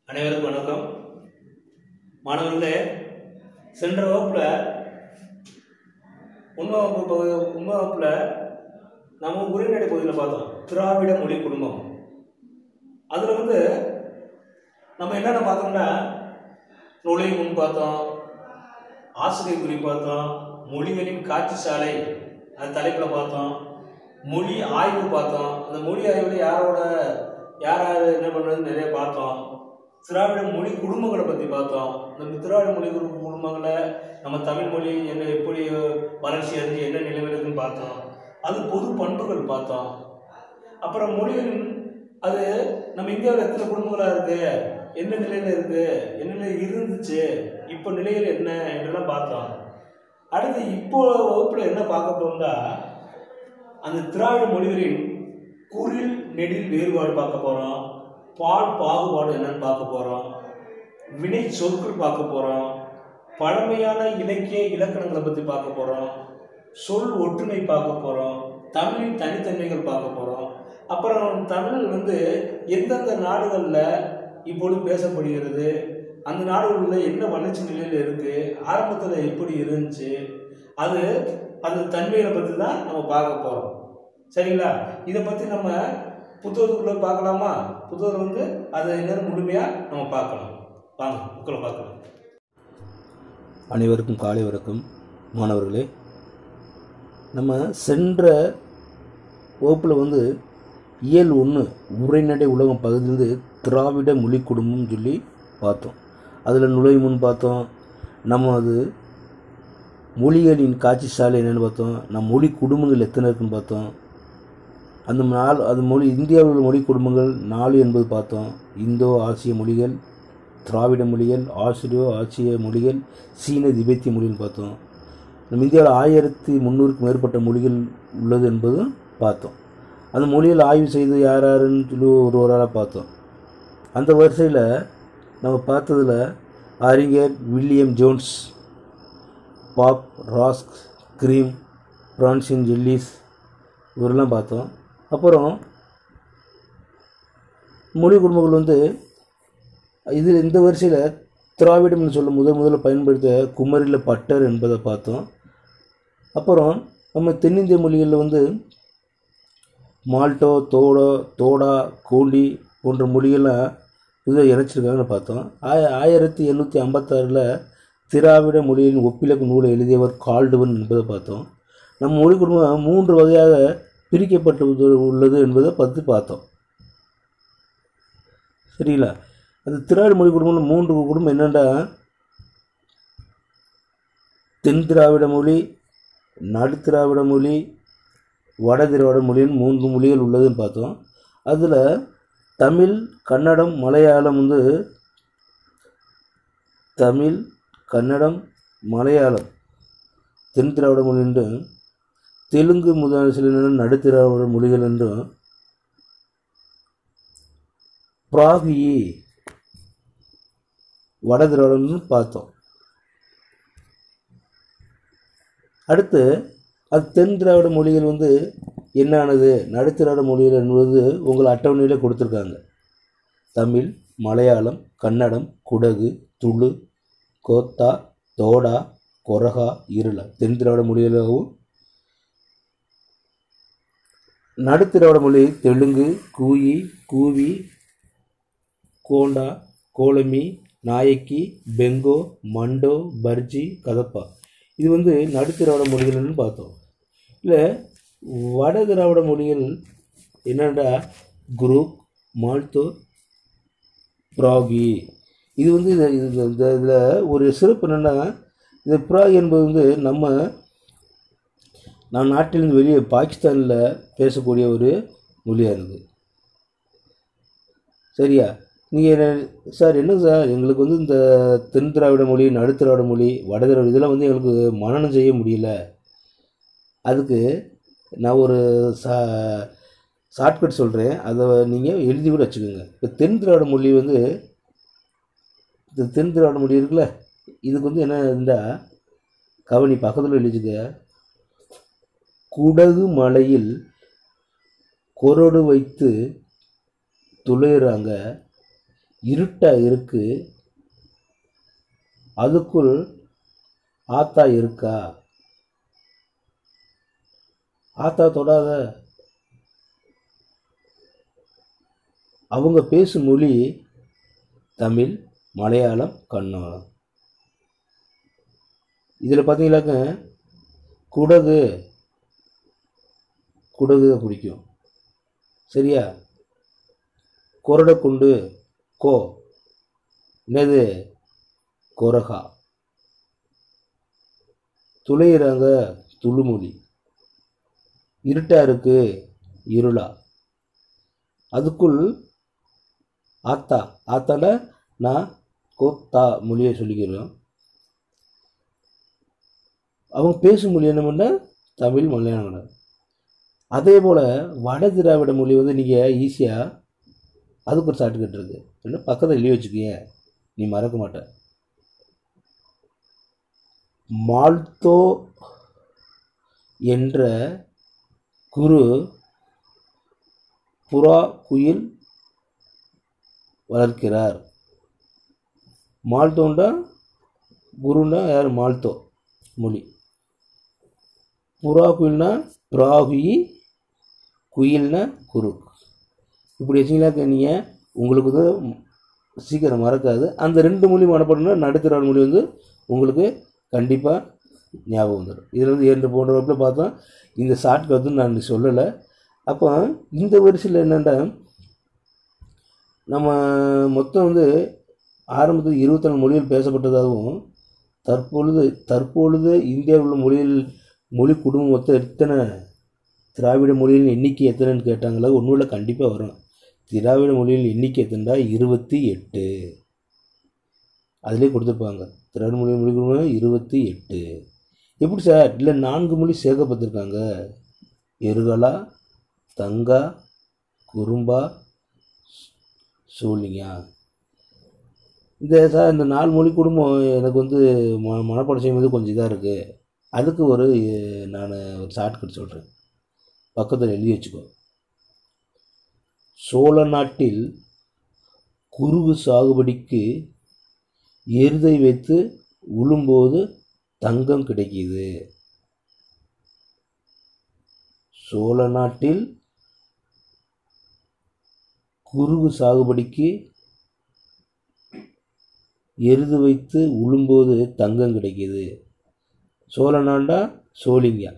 அனைவருக்கும் வணக்கம் மாணவர்களே சென்ற வகுப்பில் உண்மை வகுப்பு பகுதி உண்மை வகுப்பில் நம்ம உரைநடை பகுதியில் பார்த்தோம் திராவிட மொழி குடும்பம் அதில் வந்து நம்ம என்னென்ன பார்த்தோம்னா நுழை முன் பார்த்தோம் ஆசிரியர் குறி பார்த்தோம் மொழிகளின் காட்சி சாலை அது தலைப்பில் பார்த்தோம் மொழி ஆய்வு பார்த்தோம் அந்த மொழி ஆய்வில் யாரோட யார் யார் என்ன பண்ணுறதுன்னு நிறைய பார்த்தோம் திராவிட மொழி குடும்பங்களை பற்றி பார்த்தோம் இந்த திராவிட மொழி குடும்ப குடும்பங்களை நம்ம தமிழ் மொழி என்ன எப்படி வளர்ச்சி அடைஞ்சு என்ன நிலைமையில் இருக்குன்னு பார்த்தோம் அது பொது பண்புகள் பார்த்தோம் அப்புறம் மொழிகளின் அது நம்ம இந்தியாவில் எத்தனை குடும்பங்களாக இருக்கு என்ன நிலையில் இருக்கு என்ன நிலையில் இருந்துச்சு இப்போ நிலையில் என்ன என்றெல்லாம் பார்த்தோம் அடுத்து இப்போ வகுப்பில் என்ன பார்க்க போகிறோம்னா அந்த திராவிட மொழிகளின் குரில் நெடில் வேறுபாடு பார்க்க போகிறோம் பால் பாகுபாடு என்னன்னு பார்க்க போகிறோம் வினை சொற்கள் பார்க்க போகிறோம் பழமையான இலக்கிய இலக்கணங்களை பற்றி பார்க்க போகிறோம் சொல் ஒற்றுமை பார்க்க போகிறோம் தமிழின் தனித்தன்மைகள் பார்க்க போகிறோம் அப்புறம் தமிழ் வந்து எந்தெந்த நாடுகளில் இப்பொழுது பேசப்படுகிறது அந்த நாடுகளில் என்ன வளர்ச்சி நிலையில் இருக்குது ஆரம்பத்தில் எப்படி இருந்துச்சு அது அந்த தன்மைகளை பற்றி தான் நம்ம பார்க்க போகிறோம் சரிங்களா இதை பற்றி நம்ம புத்தகத்துக்குள்ளே பார்க்கலாமா புத்தகம் வந்து அதை என்னன்னு முழுமையாக நம்ம பார்க்கலாம் வாங்க புக்கில் பார்க்கலாம் அனைவருக்கும் காலை வணக்கம் மாணவர்களே நம்ம சென்ற வகுப்பில் வந்து இயல் ஒன்று உரைநடை உலகம் பகுதியிலிருந்து திராவிட மொழி குடும்பம் சொல்லி பார்த்தோம் அதில் நுழைவு முன் பார்த்தோம் நம்ம அது மொழிகளின் காட்சி சாலை என்னென்னு பார்த்தோம் நம் மொழி குடும்பங்கள் எத்தனை இருக்குன்னு பார்த்தோம் அந்த நாலு அது மொழி இந்தியாவில் உள்ள மொழி குடும்பங்கள் நாலு என்பது பார்த்தோம் இந்தோ ஆசிய மொழிகள் திராவிட மொழிகள் ஆசிரியோ ஆசிய மொழிகள் சீன திபெத்திய மொழிகள் பார்த்தோம் நம்ம இந்தியாவில் ஆயிரத்தி முந்நூறுக்கும் மேற்பட்ட மொழிகள் உள்ளது என்பதும் பார்த்தோம் அந்த மொழியில் ஆய்வு செய்து யார் யாருன்னு சொல்லி ஒரு ஒரு ஆளாக பார்த்தோம் அந்த வரிசையில் நம்ம பார்த்ததில் அறிஞர் William Jones Bopp Rask Grimm Francis Ellis இவரெல்லாம் பார்த்தோம் அப்புறம் மொழி குடும்பங்கள் வந்து இது இந்த வரிசையில் திராவிடம்னு சொல்ல முதல் முதல்ல பயன்படுத்த குமரியில் பட்டர் என்பதை பார்த்தோம் அப்புறம் நம்ம தென்னிந்திய மொழிகளில் வந்து மால்டோ தோடோ தோடா கோண்டி போன்ற மொழிகள்லாம் இதை இணைச்சிருக்காங்கன்னு பார்த்தோம் ஆய ஆயிரத்தி எண்ணூற்றி ஐம்பத்தாறில் திராவிட மொழியின் ஒப்பிலக்கு நூலை எழுதியவர் கால்டுவன் என்பதை பார்த்தோம் நம் மொழி குடும்பம் மூன்று வகையாக பிரிக்கப்பட்டு உள்ளது என்பதை பற்றி பார்த்தோம் சரிங்களா அந்த திராவிட மொழி குடும்பம் மூன்று குடும்பம் என்னென்னா தென் திராவிட மொழி நடு திராவிட மொழி வட திராவிட மொழின்னு மூன்று மொழிகள் உள்ளதுன்னு பார்த்தோம் அதில் தமிழ் கன்னடம் மலையாளம் வந்து தமிழ் கன்னடம் மலையாளம் தென் திராவிட மொழி என்றும் தெலுங்கு முதல் சில நடு திராவிட மொழிகள் என்றும் பிராகி வட திராவிடம்னு பார்த்தோம் அடுத்து அது தென் திராவிட மொழிகள் வந்து என்னானது நடுத்திராவிட மொழிகள் என்பது உங்கள் அட்டவணையில் கொடுத்துருக்காங்க தமிழ் மலையாளம் கன்னடம் குடகு துளு கோத்தா தோடா கொரகா இருளா தென் திராவிட மொழிகளாகவும் நடுத்திராவிட மொழி தெலுங்கு கூயி கூவி கோண்டா கோலமி நாயக்கி பெங்கோ மண்டோ பர்ஜி கதப்பா இது வந்து நடுத்திராவிட மொழிகள்னு பார்த்தோம் இல்லை வட திராவிட மொழிகள் என்னென்னா குரூப் மால்தோ பிராகி இது வந்து இது இது இந்த இதில் ஒரு சிறப்பு என்னென்னா இந்த பிராகி என்பது வந்து நம்ம நம் நாட்டிலிருந்து வெளியே பாகிஸ்தானில் பேசக்கூடிய ஒரு மொழியாக இருக்குது சரியா நீங்கள் சார் என்ன சார் எங்களுக்கு வந்து இந்த தென் திராவிட மொழி நடுத்திராவிட மொழி வட திராவிட இதெல்லாம் வந்து எங்களுக்கு மனனம் செய்ய முடியல அதுக்கு நான் ஒரு சா ஷார்ட்கட் சொல்கிறேன் அதை நீங்கள் எழுதி கூட வச்சுக்கோங்க இப்போ தென் திராவிட மொழி வந்து இந்த தென் திராவிட மொழி இருக்குல்ல இதுக்கு வந்து என்ன இருந்தால் கவனி பக்கத்தில் எழுதிக்க குடகு மலையில் கொரடு வைத்து துளையிறாங்க இருட்டா இருக்கு அதுக்குள் ஆத்தா இருக்கா ஆத்தா தொடாத அவங்க பேசும் மொழி தமிழ் மலையாளம் கன்னடம் இதில் பார்த்தீங்களாக்க குடகு குடகு தான் பிடிக்கும் சரியா கொரடக்குண்டு கோ என்னது கொரகா துளையிறாங்க துளுமொழி இருட்டா இருக்கு இருளா அதுக்குள் ஆத்தா ஆத்தால நான் கோத்தா மொழியை சொல்லிக்கிறோம் அவங்க பேசும் மொழி என்ன பண்ண தமிழ் மலையாளம் அதே போல் வட திராவிட மொழி வந்து நீங்கள் ஈஸியாக அதுக்கு ஒரு ஷார்ட்கட் இருக்குது இல்லை பக்கத்தில் எழுதி வச்சுக்கிய நீ மறக்க மாட்ட மால்தோ என்ற குரு புறா குயில் வளர்க்கிறார் மால்தோண்டா குருன்னா யார் மால்தோ மொழி புறா குயில்னா பிராகுயி குயில்னா குரு இப்படி வச்சிங்கனாக்க நீங்கள் உங்களுக்கு வந்து சீக்கிரம் மறக்காது அந்த ரெண்டு மொழி மனப்படணும்னா நடுத்தர மொழி வந்து உங்களுக்கு கண்டிப்பாக ஞாபகம் வந்துடும் இதில் வந்து இரண்டு போன்ற வகுப்பில் பார்த்தோம் இந்த ஷார்ட்கட் வந்து நான் சொல்லலை அப்போ இந்த வரிசையில் என்னென்னா நம்ம மொத்தம் வந்து ஆரம்பத்தில் இருபத்தி நாலு மொழிகள் பேசப்பட்டதாகவும் தற்பொழுது தற்பொழுது இந்தியாவில் உள்ள மொழியில் மொழி குடும்பம் மொத்தம் எத்தனை திராவிட மொழியின் எண்ணிக்கை எத்தனைன்னு கேட்டாங்களா ஒன்றும் கண்டிப்பாக வரும் திராவிட மொழியின் எண்ணிக்கை எத்தனைடா இருபத்தி எட்டு அதிலே கொடுத்துருப்பாங்க திராவிட மொழி மொழி குடும்பம் இருபத்தி எட்டு எப்படி சார் இல்லை நான்கு மொழி சேர்க்கப்பட்டிருக்காங்க எருகலா தங்கா குறும்பா சோழிங்கா இந்த சார் இந்த நாலு மொழி குடும்பம் எனக்கு வந்து ம மனப்பாடம் செய்யும்போது கொஞ்சம் இதாக இருக்குது அதுக்கு ஒரு நான் ஒரு ஷார்ட்கட் சொல்கிறேன் பக்கத்தில் எழுதி வச்சுக்கோ சோழ நாட்டில் குருவு சாகுபடிக்கு எருதை வைத்து உழும்போது தங்கம் கிடைக்கிது சோழ நாட்டில் குருவு சாகுபடிக்கு எருது வைத்து உழும்போது தங்கம் கிடைக்கிது சோழனாண்டா சோழிங்கா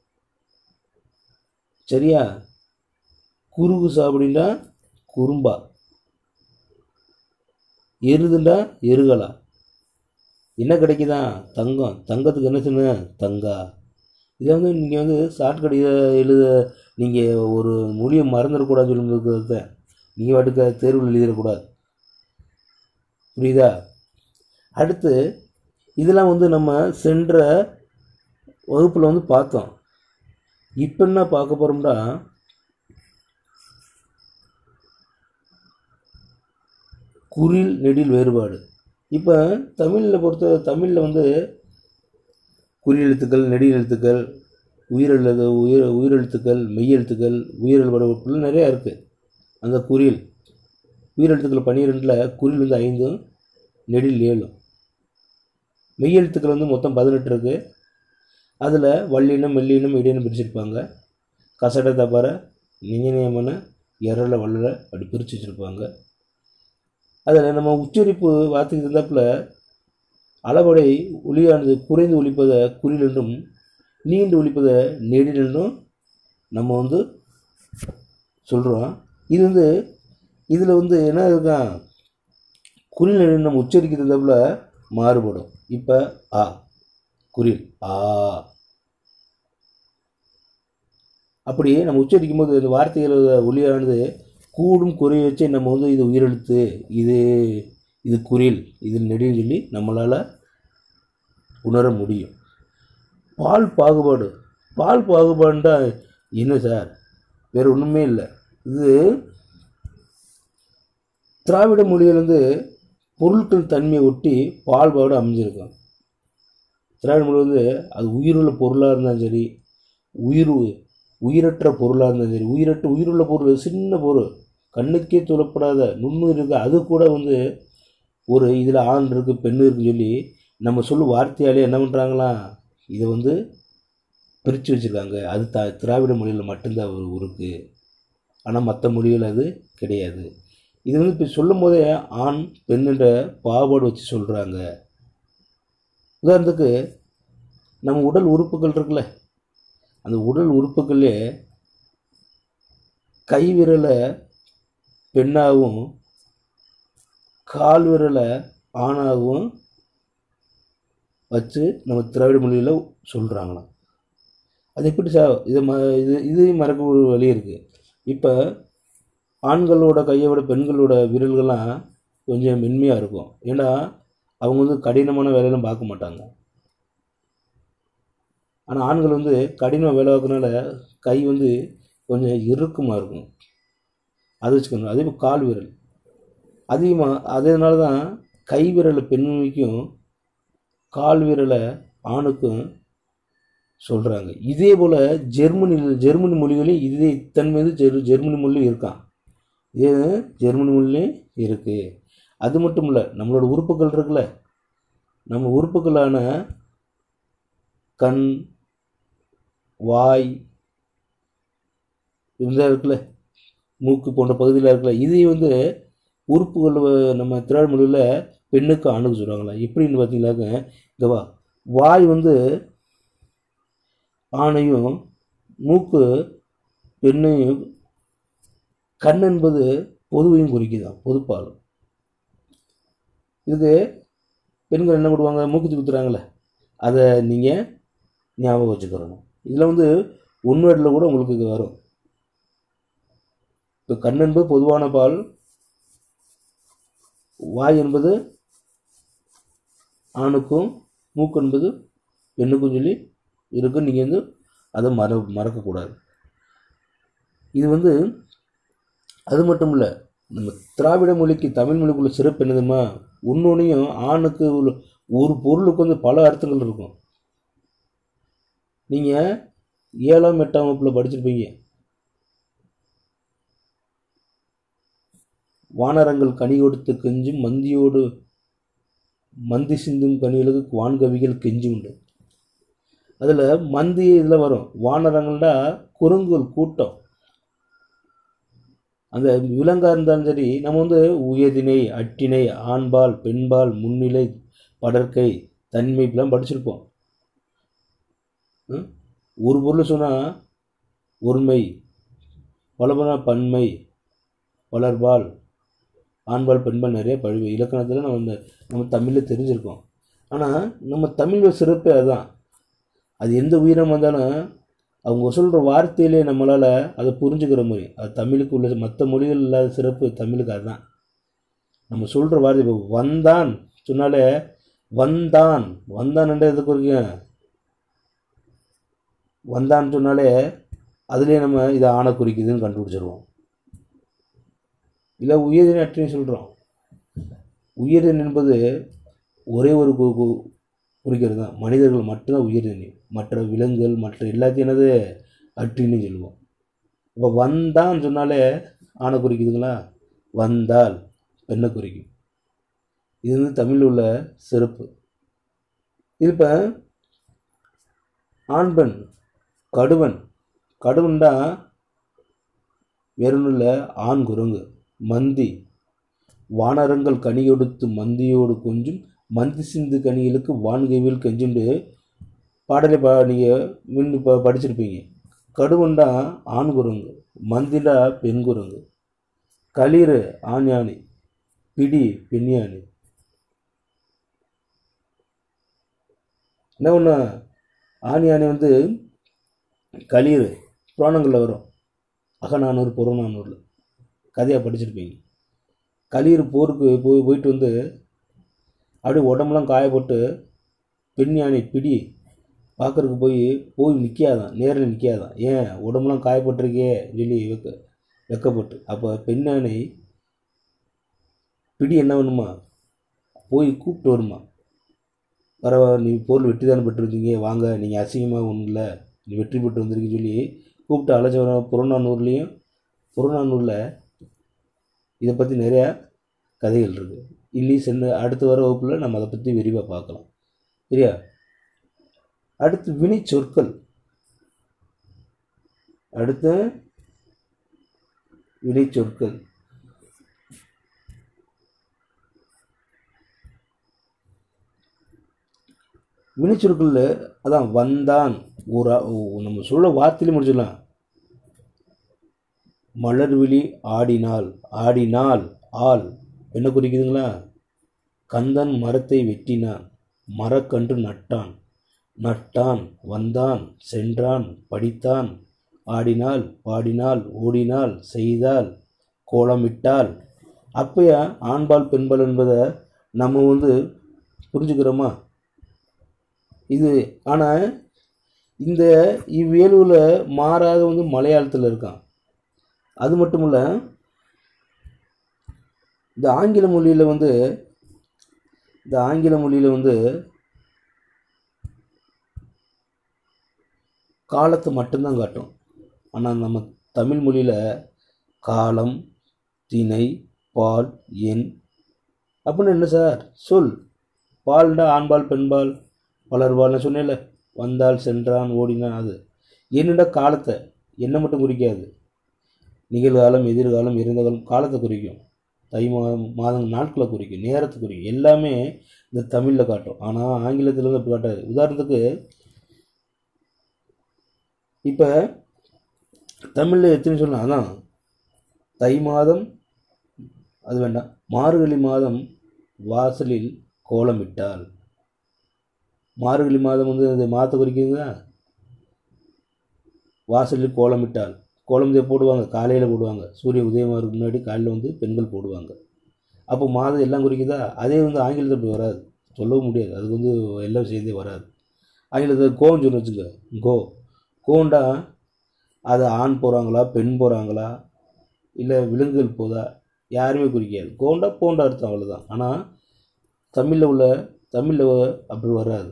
சரியா குருகு சாப்பிடிண்டா குறும்பா எருதுண்டா எருகலா என்ன கிடைக்குதா தங்கம் தங்கத்துக்கு என்ன சொன்ன தங்கா இதை வந்து நீங்கள் வந்து ஷார்ட்கட் இதை எழுத நீங்கள் ஒரு மொழியை மறந்துடக்கூடாதுன்னு சொல்லும்போது நீங்கள் வாட்டுக்க தேர்வில் எழுதிடக்கூடாது புரியுதா அடுத்து இதெல்லாம் வந்து நம்ம சென்ற வகுப்பில் வந்து பார்த்தோம் இப்போ என்ன பார்க்க போகிறோம்னா குறில் நெடில் வேறுபாடு இப்போ தமிழில் பொறுத்த தமிழில் வந்து குறி எழுத்துக்கள் நெடில் எழுத்துக்கள் உயிரெழுத்து உயிர் உயிரெழுத்துக்கள் மெய்யெழுத்துக்கள் உயிரெழுபட உட்பட நிறையா இருக்குது அந்த குறில் உயிரெழுத்துக்கள் பன்னிரெண்டில் குறில் வந்து ஐந்தும் நெடில் ஏழும் மெய்யெழுத்துக்கள் வந்து மொத்தம் பதினெட்டு இருக்குது அதில் வல்லினம் மெல்லினம் இடையினம் பிரிச்சிருப்பாங்க கசட தபர நியமன எரல வல்லல அப்படி பிரித்து வச்சுருப்பாங்க அதில் நம்ம உச்சரிப்பு வார்த்தைக்கு தந்தாப்புல அளவடை ஒளியானது குறைந்து ஒலிப்பதை குறில் என்றும் நீண்டு ஒலிப்பதை நெடில் என்றும் நம்ம வந்து சொல்கிறோம் இது வந்து இதில் வந்து என்ன இருக்கான் குறில் நெடில் நம்ம உச்சரிக்க தந்தாப்புல மாறுபடும் இப்போ ஆ குறில் ஆ அப்படி நம்ம உச்சரிக்கும் போது இந்த வார்த்தைகளோட ஒளியானது கூடும் குறைய வச்சு நம்ம வந்து இது உயிரெழுத்து இது இது குறில் இது நெடின்னு சொல்லி நம்மளால் உணர முடியும் பால் பாகுபாடு பால் பாகுபாடுண்டா என்ன சார் வேறு ஒன்றுமே இல்லை இது திராவிட மொழியில் வந்து பொருட்கள் தன்மையை ஒட்டி பால்பாடு அமைஞ்சிருக்கும் திராவிட மொழி வந்து அது உயிருள்ள பொருளாக இருந்தாலும் சரி உயிர் உயிரற்ற பொருளாக இருந்தாலும் சரி உயிரற்ற உயிருள்ள பொருள் சின்ன பொருள் கண்ணுக்கே சொல்லப்படாத நுண்ணுயிர் இருக்குது அது கூட வந்து ஒரு இதில் ஆண் இருக்குது பெண் இருக்குன்னு சொல்லி நம்ம சொல்லும் வார்த்தையாலே என்ன பண்ணுறாங்களாம் இதை வந்து பிரித்து வச்சுருக்காங்க அது த திராவிட மொழியில் மட்டும்தான் ஒரு இருக்குது ஆனால் மற்ற மொழிகள் அது கிடையாது இது வந்து இப்போ சொல்லும் போதே ஆண் பெண்ணுன்ற பாகுபாடு வச்சு சொல்கிறாங்க உதாரணத்துக்கு நம்ம உடல் உறுப்புகள் இருக்குல்ல அந்த உடல் உறுப்புகளே கை விரலை பெண்ணாகவும் கால் விரலை ஆணாகவும் வச்சு நம்ம திராவிட மொழியில் சொல்கிறாங்களாம் அது எப்படி சா இது ம இது இதையும் மறக்க ஒரு வழி இருக்குது இப்போ ஆண்களோட கையை விட பெண்களோட விரல்கள்லாம் கொஞ்சம் மென்மையாக இருக்கும் ஏன்னா அவங்க வந்து கடினமான வேலையெல்லாம் பார்க்க மாட்டாங்க ஆனால் ஆண்கள் வந்து கடினமாக வேலை பார்க்கறனால கை வந்து கொஞ்சம் இறுக்கமாக இருக்கும் அது வச்சுக்கணும் அதே மாதிரி கால் விரல் அதிகமாக அதனால தான் கை விரலை பெண்ணுக்கும் கால் விரலை ஆணுக்கும் சொல்கிறாங்க இதே போல் ஜெர்மனியில் ஜெர்மனி மொழிகளையும் இதே தன்மை வந்து ஜெர் ஜெர்மனி மொழியும் இருக்கான் இது ஜெர்மனி மொழிலையும் இருக்குது அது மட்டும் இல்லை நம்மளோட உறுப்புகள் இருக்குல்ல நம்ம உறுப்புகளான கண் வாய் இதெல்லாம் இருக்குல்ல மூக்கு போன்ற பகுதியில் இருக்குல்ல இது வந்து உறுப்புகள் வ- நம்ம திராவிட மொழியில் பெண்ணுக்கு ஆணுக்கு சொல்லுவாங்களா எப்படின்னு பார்த்தீங்கன்னாக்க இங்கே வா வாய் வந்து ஆணையும் மூக்கு பெண்ணையும் கண் என்பது பொதுவையும் குறிக்குதான் பொதுப்பால் இதுக்கு பெண்கள் என்ன பண்ணுவாங்க மூக்குத்தி குத்துறாங்களே அதை நீங்கள் ஞாபகம் வச்சுக்கிறணும் இதில் வந்து உண்மையில் கூட உங்களுக்கு இது வரும் இப்போ கண் என்பது பொதுவான பால் வாய் என்பது ஆணுக்கும் மூக்கு என்பது பெண்ணுக்கும் சொல்லி இருக்கு நீங்கள் வந்து அதை மற மறக்கக்கூடாது இது வந்து அது மட்டும் இல்லை நம்ம திராவிட மொழிக்கு தமிழ் மொழிக்குள்ள சிறப்பு என்னதுமா ஒன்னொன்னையும் ஆணுக்கு உள்ள ஒரு பொருளுக்கு வந்து பல அர்த்தங்கள் இருக்கும் நீங்கள் ஏழாம் எட்டாம் வகுப்பில் படிச்சிருப்பீங்க வானரங்கள் கனி கொடுத்து கெஞ்சும் மந்தியோடு மந்தி சிந்தும் கனிகளுக்கு வான்கவிகள் கெஞ்சி உண்டு அதில் மந்தி இதில் வரும் வானரங்கள்டா குறுங்குகள் கூட்டம் அந்த விலங்கா இருந்தாலும் சரி நம்ம வந்து உயர்திணை அட்டிணை ஆண்பால் பெண்பால் முன்னிலை படற்கை தன்மை இப்படிலாம் படிச்சிருப்போம் ம்? ஒரு பொருள் சொன்னால் ஒருமை பலபன பன்மை வளர்பால் ஆண்பால் பெண்பால் நிறைய பழி இலக்கணத்தில் நம்ம இந்த நம்ம தமிழில் தெரிஞ்சிருக்கோம் ஆனால் நம்ம தமிழோட சிறப்பே அதுதான் அது எந்த உயிரம் வந்தாலும் அவங்க சொல்கிற வார்த்தையிலே நம்மளால் அதை புரிஞ்சுக்கிற மாதிரி அது தமிழுக்கு உள்ள மற்ற மொழிகள் இல்லாத சிறப்பு தமிழுக்கு அதுதான் நம்ம சொல்கிற வார்த்தை இப்போ வந்தான் சொன்னாலே வந்தான் வந்தான் என்ற எதுக்கு குறிக்கும் வந்தான்னு சொன்னாலே அதுலேயே நம்ம இதை ஆணை குறிக்குதுன்னு கண்டுபிடிச்சிருவோம் இல்லை உயர்தினை அற்றினை சொல்கிறோம் உயர்தினை என்பது ஒரே ஒரு கு- கு- குறிக்கிறது தான் மனிதர்கள் மட்டும்தான் உயர்தினை மற்ற விலங்குகள் மற்ற எல்லாத்தையும் என்னது அற்றின்னு சொல்லுவோம் இப்போ வந்தான்னு சொன்னாலே ஆணை குறிக்குதுங்களா வந்தால் பெண்ணை குறிக்கும் இது வந்து தமிழில் உள்ள சிறப்பு இது இப்போ ஆண் பெண் கடுவன் கடுவன்டா வேற ஒன்றும் இல்லை ஆண் குரங்கு மந்தி வானரங்கள் கனியொடுத்து மந்தியோடு கொஞ்சும் மந்தி சிந்து கனிகளுக்கு வான்கைவில் கெஞ்சுண்டு பாடலை பா நீங்கள் முன் இப்போ படிச்சிருப்பீங்க கடுவன்டா ஆண் குரங்கு மந்திடா பெண் குரங்கு களிறு ஆண் யானை பிடி பெண் யானை என்ன ஒன்று ஆண் யானை வந்து களிறு புராணங்களில் வரும் அகநானூறு புறநானூரில் கதையாக படிச்சிருப்பீங்க களிர் போருக்கு போய் போயிட்டு வந்து அப்படியே உடம்புலாம் காயப்பட்டு பெண் யானை பிடி பார்க்கறதுக்கு போய் போய் நிற்காதான் நேரில் நிற்காதான் ஏன் உடம்புலாம் காயப்பட்டிருக்கே சொல்லி வெக்க வெக்கப்பட்டு அப்போ பெண் யானை பிடி என்ன பண்ணுமா போய் கூப்பிட்டு வருமா பரவாயில்ல நீ பொருள் வெற்றி தானே பெற்றிருக்கீங்க வாங்க நீங்கள் அசிங்கமாக ஒன்றும் இல்லை நீ வெற்றி பெற்று வந்திருக்கீங்கன்னு சொல்லி கூப்பிட்டு அழைச்ச வர புறநானூர்லேயும் புறநானூரில் இதை பற்றி நிறையா கதைகள் இருக்குது இனி சென்று அடுத்து வர வகுப்பில் நம்ம அதை பற்றி விரிவாக பார்க்கலாம் சரியா அடுத்து வினை சொற்கள் அடுத்து வினை சொற்கள் வினைச்சொற்களில் அதான் வந்தான் ஒரு ஆ- நம்ம சொல்ல வார்த்தையில முடிச்சிடலாம் மலர்விழி ஆடினாள் ஆடினாள் ஆள் என்ன குறிக்குதுங்களா கந்தன் மரத்தை வெட்டினான் மரக்கன்று நட்டான் நட்டான் வந்தான் சென்றான் படித்தான் ஆடினாள் பாடினாள் ஓடினாள் செய்தாள் கோலமிட்டாள் அப்பயா ஆண்பால் பெண்பால் என்பதை நம்ம வந்து புரிஞ்சுக்கிறோமா இது ஆனால் இந்த இவ்வியல்புல மாறாக வந்து மலையாளத்தில் இருக்கான் அது மட்டும் இல்லை இந்த ஆங்கில மொழியில் வந்து இந்த ஆங்கில மொழியில் வந்து காலத்தை மட்டும்தான் காட்டும் ஆனால் நம்ம தமிழ் மொழியில் காலம் திணை பால் எண் அப்படின்னு என்ன சார் சொல் பால்டா ஆண்பால் பெண்பால் வளர்வாள்னு சொன்னேன்ல வந்தால் சென்றான் ஓடினான் அது என்னடா காலத்தை என்ன மட்டும் குறிக்காது நிகழ்காலம் எதிர்காலம் இறந்த காலம் காலத்தை குறிக்கும் தை மாதம் மாதம் நாட்களை குறிக்கும் நேரத்தை குறிக்கும் எல்லாமே இந்த தமிழில் காட்டும் ஆனால் ஆங்கிலத்தில் வந்து அப்படி காட்டாது உதாரணத்துக்கு இப்போ தமிழில் எத்தனை சொல்லலாம் அதான் தை மாதம் அது வேண்டாம் மார்கழி மாதம் வாசலில் கோலமிட்டாள் மார்கழி மாதம் வந்து அது மாதத்தை குறிக்குதுங்க வாசலில் கோலமிட்டாள் கோலம் இதே போடுவாங்க காலையில் போடுவாங்க சூரிய உதயமாகிறதுக்கு முன்னாடி காலையில் வந்து பெண்கள் போடுவாங்க அப்போ மாதம் எல்லாம் குறிக்குதா அதே வந்து ஆங்கிலத்தில் அப்படி வராது சொல்லவும் முடியாது அது வந்து எல்லாம் சேர்ந்தே வராது ஆங்கிலத்தில் கோன்னு சொல்லி வச்சுக்க கோ கோண்டா அது ஆண் போகிறாங்களா பெண் போகிறாங்களா இல்லை விலங்குகள் போதா யாருமே குறிக்காது கோண்டா போண்டா அர்த்தம் அவ்வளோதான் ஆனால் தமிழில் உள்ள தமிழில் அப்படி வராது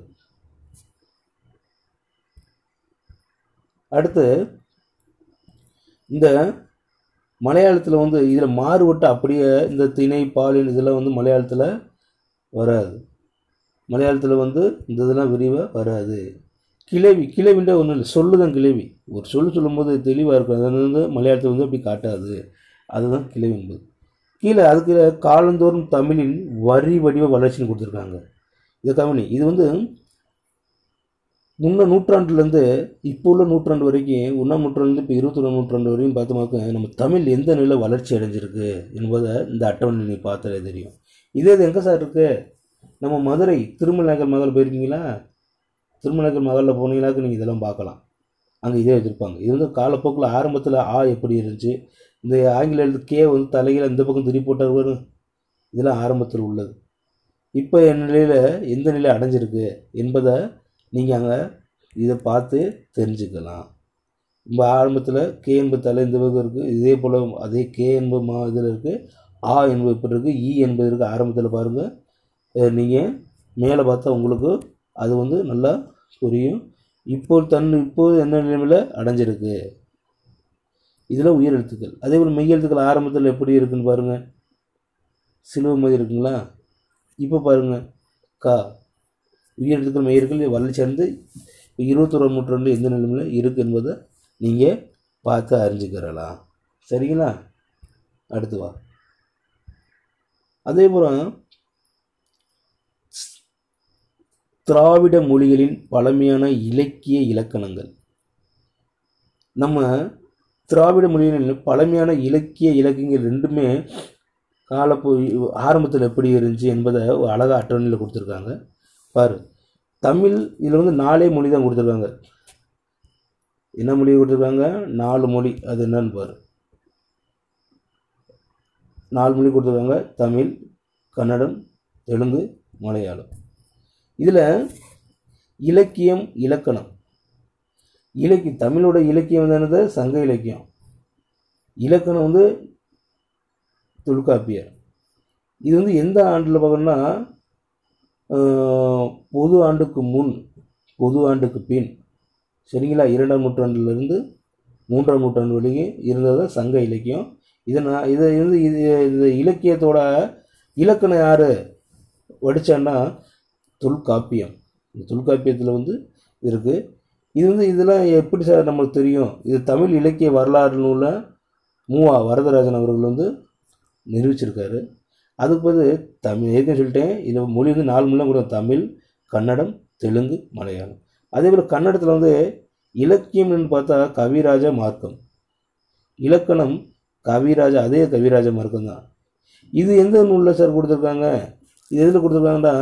அடுத்து இந்த மலையாளத்தில் வந்து இதில் மாறுபட்டு அப்படியே இந்த திணை பாலின் இதெல்லாம் வந்து மலையாளத்தில் வராது மலையாளத்தில் வந்து இந்த இதெல்லாம் விரிவாக வராது கிளவி கிளவின்ற ஒன்றும் இல்லை சொல்லுதான் கிளவி ஒரு சொல் சொல்லும்போது தெளிவாக இருக்கும் அது வந்து மலையாளத்தில் வந்து அப்படி காட்டாது அதுதான் கிளவி என்பது கீழே அதுக்கு காலந்தோறும் தமிழின் வரி வடிவ வளர்ச்சின்னு கொடுத்துருக்காங்க இது தமிழ் இது வந்து முன்ன நூற்றாண்டுலேருந்து இப்போ உள்ள நூற்றாண்டு வரைக்கும் ஒன்றாம் நூற்றாண்டு இப்போ இருபத்தொன்று நூற்றாண்டு வரைக்கும் பார்த்தோமாக்க நம்ம தமிழ் எந்த நிலையில் வளர்ச்சி அடைஞ்சிருக்கு என்பதை இந்த அட்டவணை நீ பார்த்தாலே தெரியும் இதே இது எங்கே சார் இருக்குது நம்ம மதுரை திருமலநகர் மகள் போயிருக்கீங்களா திருமலநகர் மகளில் போனீங்கன்னாக்க நீங்கள் இதெல்லாம் பார்க்கலாம் அங்கே இதே வச்சுருப்பாங்க இது வந்து காலப்போக்கில் ஆரம்பத்தில் ஆ எப்படி இருந்துச்சு இந்த ஆங்கில எழுத்து கே வந்து தலையில் இந்த பக்கம் திருப்பி போட்டார் வரும் இதெல்லாம் ஆரம்பத்தில் உள்ளது இப்போ என் நிலையில் எந்த நிலை அடைஞ்சிருக்கு என்பதை நீங்கள் அங்கே இதை பார்த்து தெரிஞ்சுக்கலாம் இப்போ ஆரம்பத்தில் கே என்பது தலை இந்த பக்கம் இருக்குது இதே போல் அதே கே என்பது மா இதில் இருக்குது ஆ என்பது இப்படி இருக்குது இ என்பது இருக்குது ஆரம்பத்தில் பாருங்கள் நீங்கள் மேலே பார்த்தா உங்களுக்கு அது வந்து நல்லா புரியும் இப்போ தன் இப்போ என்ன நிலைமையில் அடைஞ்சிருக்கு இதில் உயிரெழுத்துக்கள் அதே போல் மெய்யெழுத்துக்கள் ஆரம்பத்தில் எப்படி இருக்குன்னு பாருங்கள் சிலுவை மாதிரி இருக்குங்களா இப்போ பாருங்கள் கா உயிரெழுத்துக்கள் மெய்யெழுத்துக்கள் வளர்ச்சி அடைந்து இருபத்தொரு நூற்றாண்டு எந்த நிலைமையில் இருக்குது என்பதை நீங்கள் பார்த்து அறிஞ்சுக்கிறலாம் சரிங்களா அடுத்து வா அதே போல் திராவிட மொழிகளின் பழமையான இலக்கிய இலக்கணங்கள் நம்ம திராவிட மொழிகளின் பழமையான இலக்கிய இலக்கியங்கள் ரெண்டுமே காலப்போ ஆரம்பத்தில் எப்படி இருந்துச்சு என்பதை ஒரு அழகாக அட்டவணையில் கொடுத்துருக்காங்க பாரு தமிழ் இதில் வந்து நாலே மொழி தான் கொடுத்துருக்காங்க என்ன மொழி கொடுத்துருக்காங்க நாலு மொழி அது என்னன்னு பாரு நாலு மொழி கொடுத்துருக்காங்க தமிழ் கன்னடம் தெலுங்கு மலையாளம் இதில் இலக்கியம் இலக்கணம் இலக்கிய தமிழோட இலக்கியம் வந்து என்னது சங்க இலக்கியம் இலக்கணம் வந்து தொல்காப்பியர் இது வந்து எந்த ஆண்டில் பார்க்கணும்னா ஆஹ், பொது ஆண்டுக்கு முன் பொது ஆண்டுக்கு பின் சரிங்களா இரண்டாம் நூற்றாண்டிலிருந்து மூன்றாம் நூற்றாண்டு வரைக்கும் இருந்தது தான் சங்க இலக்கியம் இதை நான் இதை வந்து இது இந்த இலக்கியத்தோட இலக்கணம் யார் வடிச்சான்னா தொல்காப்பியம் இந்த தொல்காப்பியத்தில் வந்து இருக்குது இது வந்து இதெல்லாம் எப்படி சார் நம்மளுக்கு தெரியும் இது தமிழ் இலக்கிய வரலாறு நூலில் மூவா வரதராஜன் அவர்கள் வந்து நிரூபிச்சிருக்காரு அதுக்கு பதில் தமிழ் ஏற்கனவே சொல்லிட்டேன் இதில் மொழி வந்து நாலு மொழிலாம் கூட தமிழ் கன்னடம் தெலுங்கு மலையாளம் அதே போல் கன்னடத்தில் வந்து இலக்கியம்னு பார்த்தா கவிராஜ மார்க்கம் இலக்கணம் கவிராஜா அதே கவிராஜ மார்க்கம் தான் இது எந்த நூலில் சார் கொடுத்துருக்காங்க இது எதில் கொடுத்துருக்காங்கன்னா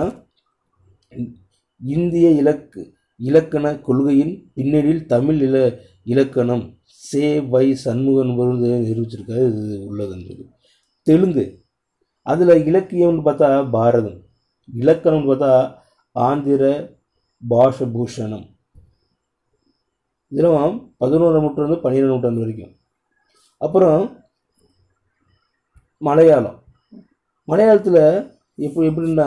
இந்திய இலக்கு இலக்கண கொள்கையின் பின்னணியில் தமிழ் இல இலக்கணம் சே வை சண்முகன் வந்து நிரூபிச்சிருக்காரு இது உள்ளதுன்னு சொல்லி தெலுங்கு அதில் இலக்கியம்னு பார்த்தா பாரதம் இலக்கணம்னு பார்த்தா ஆந்திர பாஷபூஷணம் இதெல்லாம் பதினோராம் நூற்றாண்டு பன்னிரெண்டாம் நூற்றாண்டு வரைக்கும் அப்புறம் மலையாளம் மலையாளத்தில் எப்படி எப்படின்னா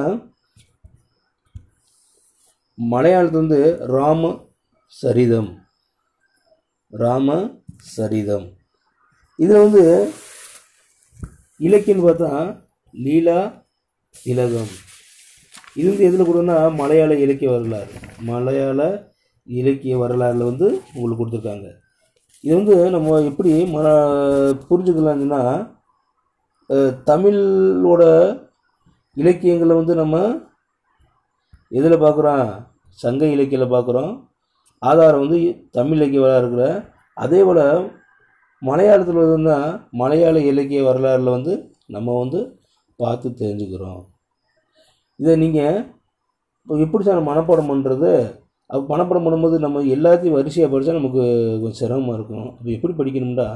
மலையாளத்தில் வந்து ராம சரிதம் ராம சரிதம் இதில் வந்து இலக்கியம்னு பார்த்தா லீலா திலகம் இது வந்து எதில் கொடுன்னா மலையாள இலக்கிய வரலாறு மலையாள இலக்கிய வரலாறில் வந்து உங்களுக்கு கொடுத்துருக்காங்க இது வந்து நம்ம எப்படி ம புரிஞ்சுக்கலாம்னா அஹ், தமிழோட இலக்கியங்களை வந்து நம்ம எதில் பார்க்குறோம் சங்க இலக்கியத்தில் பார்க்குறோம் ஆதாரம் வந்து தமிழ் இலக்கிய வரலாறு இருக்கிற அதே போல் மலையாளத்தில் வந்து மலையாள இலக்கிய வரலாறில் வந்து நம்ம வந்து பார்த்து தெரிஞ்சுக்கிறோம் இதை நீங்கள் இப்போ எப்படி சார் மனப்பாடம் பண்ணுறது அப்போ மனப்பாடம் பண்ணும்போது நம்ம எல்லாத்தையும் வரிசையாக படித்தா நமக்கு கொஞ்சம் சிரமமாக இருக்கும் அப்போ எப்படி படிக்கணும்னா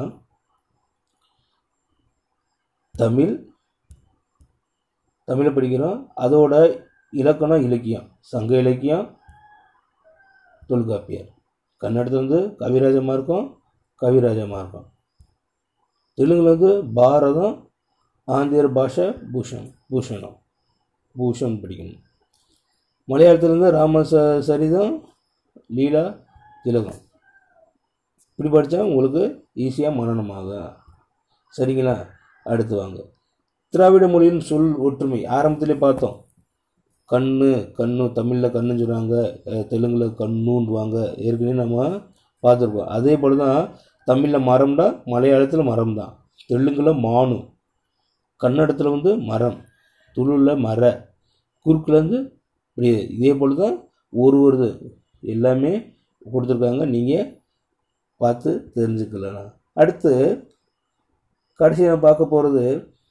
தமிழ் தமிழை படிக்கிறோம் அதோட இலக்கணம் இலக்கியம் சங்க இலக்கியம் தொல்காப்பியர் கன்னடத்தில் வந்து கவிராஜ மார்க்கம் கவிராஜ மார்க்கம் தெலுங்குல வந்து பாரதம் ஆந்திர பாஷை பூஷன் பூஷணம் பூஷன் படிக்கணும் மலையாளத்துல இருந்து ராம ச சரிதம் லீலா திலகம் இப்படி படித்தா உங்களுக்கு ஈஸியாக மனனமாகும் சரிங்களா அடுத்து வாங்க திராவிட மொழியின் சொல் ஒற்றுமை ஆரம்பத்திலே பார்த்தோம் கண்ணு கண்ணு தமிழில் கண்ணுன்னு சொல்கிறாங்க தெலுங்கில் கண்ணுன்றுவாங்க ஏற்கனவே நம்ம பார்த்துருப்போம் அதே போல் தான் தமிழில் மரம்டா மலையாளத்தில் மரம் தான் தெலுங்கில் மானு கன்னடத்தில் வந்து மரம் துளுவில் மர குறுக்கில் வந்து இப்படி இதே போல் தான் ஒரு ஒரு இது எல்லாமே கொடுத்துருக்காங்க நீங்கள் பார்த்து தெரிஞ்சுக்கலாம் அடுத்து கடைசி நான் பார்க்க போகிறது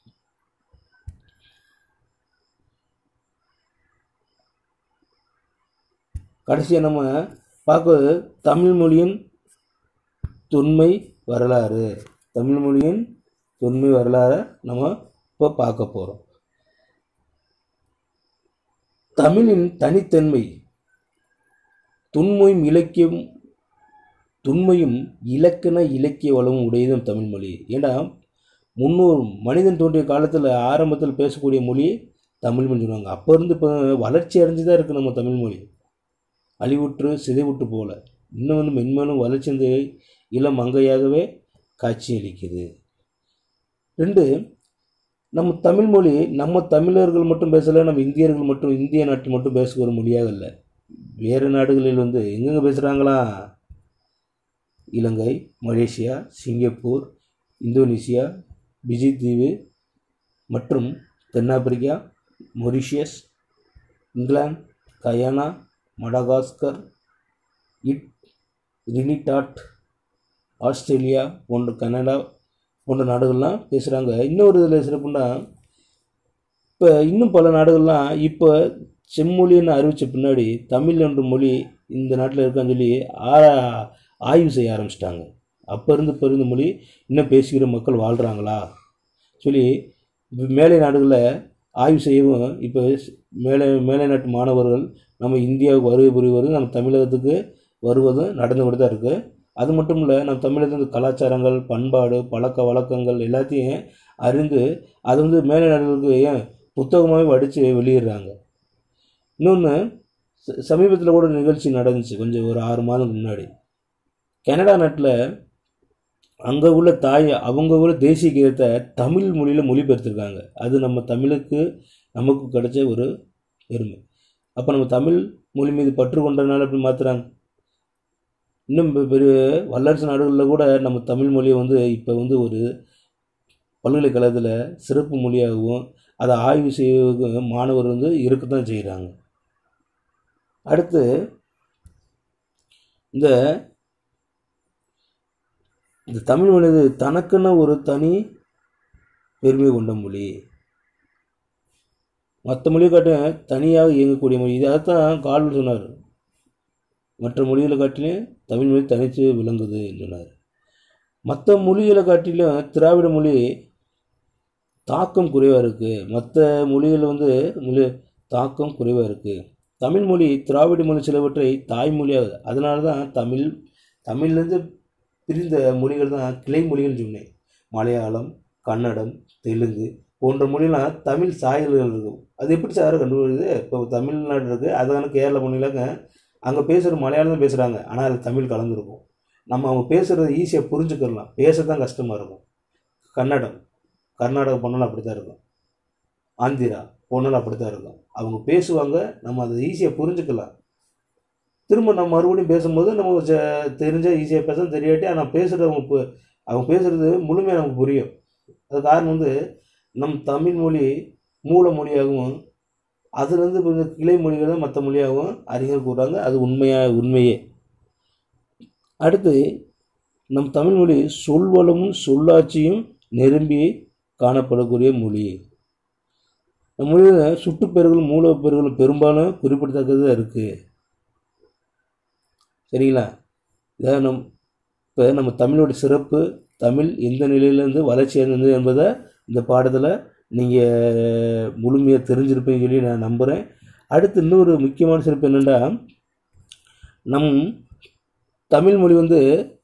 கடைசியாக நம்ம பார்க்க தமிழ் மொழியின் தொன்மை வரலாறு தமிழ் மொழியின் தொன்மை வரலாறை நம்ம இப்போ பார்க்க போகிறோம் தமிழின் தனித்தன்மை துன்மையும் இலக்கியம் துன்மையும் இலக்கண இலக்கிய வளமும் உடையதும் தமிழ் மொழி ஏன்னா முன்னூறு மனிதன் தோன்றிய காலத்தில் ஆரம்பத்தில் பேசக்கூடிய மொழி தமிழ் மொழி சொல்லுவாங்க அப்போ இருந்து இப்போ வளர்ச்சி அடைஞ்சு தான் இருக்குது நம்ம தமிழ் மொழி அழிவுற்று சிதைவுற்று போல இன்னும் வந்து மென்மேலும் வளர்ச்சிந்து இளம் மங்கையாகவே காட்சியளிக்குது ரெண்டு நம்ம தமிழ் மொழி நம்ம தமிழர்கள் மட்டும் பேசலை நம்ம இந்தியர்கள் மட்டும் இந்திய நாட்டில் மட்டும் பேசுகிற ஒரு மொழியாக இல்லை வேறு நாடுகளில் வந்து எங்கெங்கே பேசுகிறாங்களா Ilangai Malaysia Singapore Indonesia Fiji தீவு மற்றும் தென்னாப்பிரிக்கா Mauritius England Guyana Madagascar Trinidad Australia போன்ற கனடா போன்ற நாடுகள்லாம் பேசுகிறாங்க இன்னொரு இதில் சிறப்புன்னா இப்போ இன்னும் பல நாடுகள்லாம் இப்போ செம்மொழின்னு அறிவித்த பின்னாடி தமிழ் என்ற மொழி இந்த நாட்டில் இருக்கான்னு சொல்லி ஆரா ஆய்வு செய்ய ஆரம்பிச்சிட்டாங்க அப்போ இருந்து இப்போ இருந்த மொழி இன்னும் பேசுகிற மக்கள் வாழ்கிறாங்களா சொல்லி மேலை நாடுகளில் ஆய்வு செய்யவும் இப்போ மேலே மேலை நாட்டு மாணவர்கள் நம்ம இந்தியாவுக்கு வருகை புரிவது நம்ம தமிழகத்துக்கு வருவதும் நடந்து கொண்டு தான் இருக்குது அது மட்டும் இல்லை நம்ம தமிழகத்தின் கலாச்சாரங்கள் பண்பாடு பழக்க வழக்கங்கள் எல்லாத்தையும் அறிந்து அது வந்து மேலை நாடுகளுக்கு ஏன் புத்தகமாகவே வடித்து வெளியிடுறாங்க இன்னொன்று சமீபத்தில் கூட நிகழ்ச்சி நடந்துச்சு கொஞ்சம் ஒரு ஆறு மாதம் முன்னாடி கனடா நாட்டில் அங்கே உள்ள தாய் அவங்க உள்ள தேசிய கீதத்தை தமிழ் மொழியில் மொழிபெயர்த்திருக்காங்க அது நம்ம தமிழுக்கு நமக்கு கிடைச்ச ஒரு பெருமை அப்போ நம்ம தமிழ் மொழி மீது பற்று கொண்டனால அப்படி மாற்றுறாங்க இன்னும் பெ- பெரிய வல்லரசு நாடுகளில் கூட நம்ம தமிழ் மொழியை வந்து இப்போ வந்து ஒரு பல்கலைக்கழகத்தில் சிறப்பு மொழியாகவும் அதை ஆய்வு செய்ய மாணவர் வந்து இருக்கத்தான் செய்கிறாங்க அடுத்து இந்த இந்த தமிழ் மொழி இது தனக்குன்னு ஒரு தனி பெருமை கொண்ட மொழி மற்ற மொழியை காட்டிலும் தனியாக இயங்கக்கூடிய மொழி இது அதைத்தான் கால்வன் சொன்னார் மற்ற மொழிகளை காட்டிலும் தமிழ் மொழி தனித்து விளங்குது சொன்னார் மற்ற மொழிகளை காட்டிலும் திராவிட மொழி தாக்கம் குறைவாக இருக்குது மற்ற மொழிகள் வந்து மொழி தாக்கம் குறைவாக இருக்குது தமிழ் மொழி திராவிட மொழி சிலவற்றை தாய்மொழியாக அதனால தான் தமிழ் தமிழ்லேருந்து பிரிந்த மொழிகள் தான் கிளை மொழிகள் சொன்னேன் மலையாளம் கன்னடம் தெலுங்கு போன்ற மொழிலாம் தமிழ் சாயல்கள் இருக்கும் அது எப்படி சார் கண்டுபிடிக்குது இப்போ தமிழ்நாடு இருக்குது அதான கேரள மொழியிலாங்க அங்கே பேசுகிற மலையாளம் தான் பேசுகிறாங்க ஆனால் அது தமிழ் கலந்துருக்கும் நம்ம அவங்க பேசுகிறத ஈஸியாக புரிஞ்சுக்கலாம் பேச தான் கஷ்டமாக இருக்கும் கன்னடம் கர்நாடகா போனாலும் அப்படி தான் இருக்கும் ஆந்திரா போனாலும் அப்படி தான் இருக்கும் அவங்க பேசுவாங்க நம்ம அதை ஈஸியாக புரிஞ்சுக்கலாம் திரும்ப நம்ம மறுபடியும் பேசும்போது நம்ம ச- தெரிஞ்சா ஈஸியாக பேச தெரியாட்டி ஆனால் பேசுகிறது அவங்க பு- அவங்க பேசுகிறது முழுமையாக நமக்கு புரியும் அது காரணம் வந்து நம் தமிழ் மொழி மூல மொழியாகவும் அதுலேருந்து கொஞ்சம் கிளை மொழிகள் தான் மற்ற மொழியாகவும் அறிஞர் கூறுறாங்க அது உண்மையாக உண்மையே அடுத்து நம் தமிழ் மொழி சொல்வளமும் சொல்லாட்சியும் நிரம்பி காணப்படக்கூடிய மொழி நம் மொழியில் சுட்டுப்பெயர்களும் மூலப்பெயர்களும் பெரும்பாலும் குறிப்பிடத்தக்கதாக இருக்குது சரிங்களா இதான் நம் இப்போ நம்ம தமிழோட சிறப்பு தமிழ் எந்த நிலையிலேருந்து வளர்ச்சி அடைந்தது என்பதை இந்த பாடத்தில் நீங்கள் முழுமையாக தெரிஞ்சிருப்பீங்கன்னு சொல்லி நான் நம்புகிறேன் அடுத்து இன்னொரு முக்கியமான சிறப்பு என்னென்னா நம் தமிழ் மொழி வந்து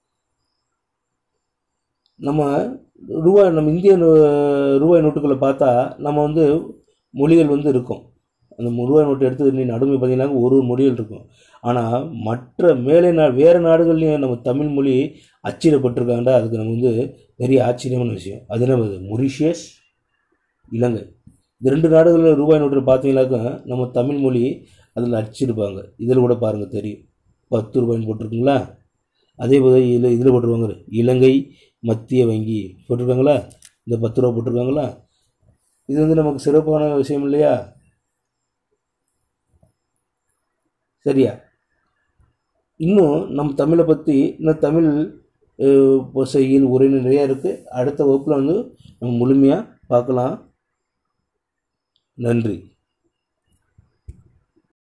நம்ம ரூபாய் நம்ம இந்திய நூ- ரூபாய் நோட்டுகளை பார்த்தா நம்ம வந்து மொழிகள் வந்து இருக்கும் அந்த ரூபாய் நோட்டு எடுத்து நீ நடுமை பார்த்தீங்கன்னா ஒரு ஒரு மொழிகள் இருக்கும் ஆனால் மற்ற மேலை நா வேறு நாடுகள்லையும் நம்ம தமிழ் மொழி அச்சிடப்பட்டிருக்காண்டா அதுக்கு நம்ம வந்து பெரிய ஆச்சரியமான விஷயம் அது என்ன அது மொரிஷியஸ் இலங்கை இந்த ரெண்டு நாடுகளில் ரூபாய் நோட்டில் பார்த்தீங்கன்னாக்கா நம்ம தமிழ் மொழி அதில் அச்சிருப்பாங்க இதில் கூட பாருங்கள் தெரியும் பத்து ரூபாய்னு போட்டிருக்குங்களா அதே போல் இதில் இதில் போட்டிருப்பாங்க இலங்கை மத்திய வங்கி போட்டிருக்காங்களா இந்த பத்து ரூபா போட்டிருக்காங்களா இது வந்து நமக்கு சிறப்பான விஷயம் இல்லையா சரியா இன்னும் நம்ம தமிழை பற்றி இன்னும் தமிழ் அஹ், செய்யுள் உரை நிறையா இருக்குது அடுத்த வகுப்பில் வந்து நம்ம முழுமையாக பார்க்கலாம் நன்றி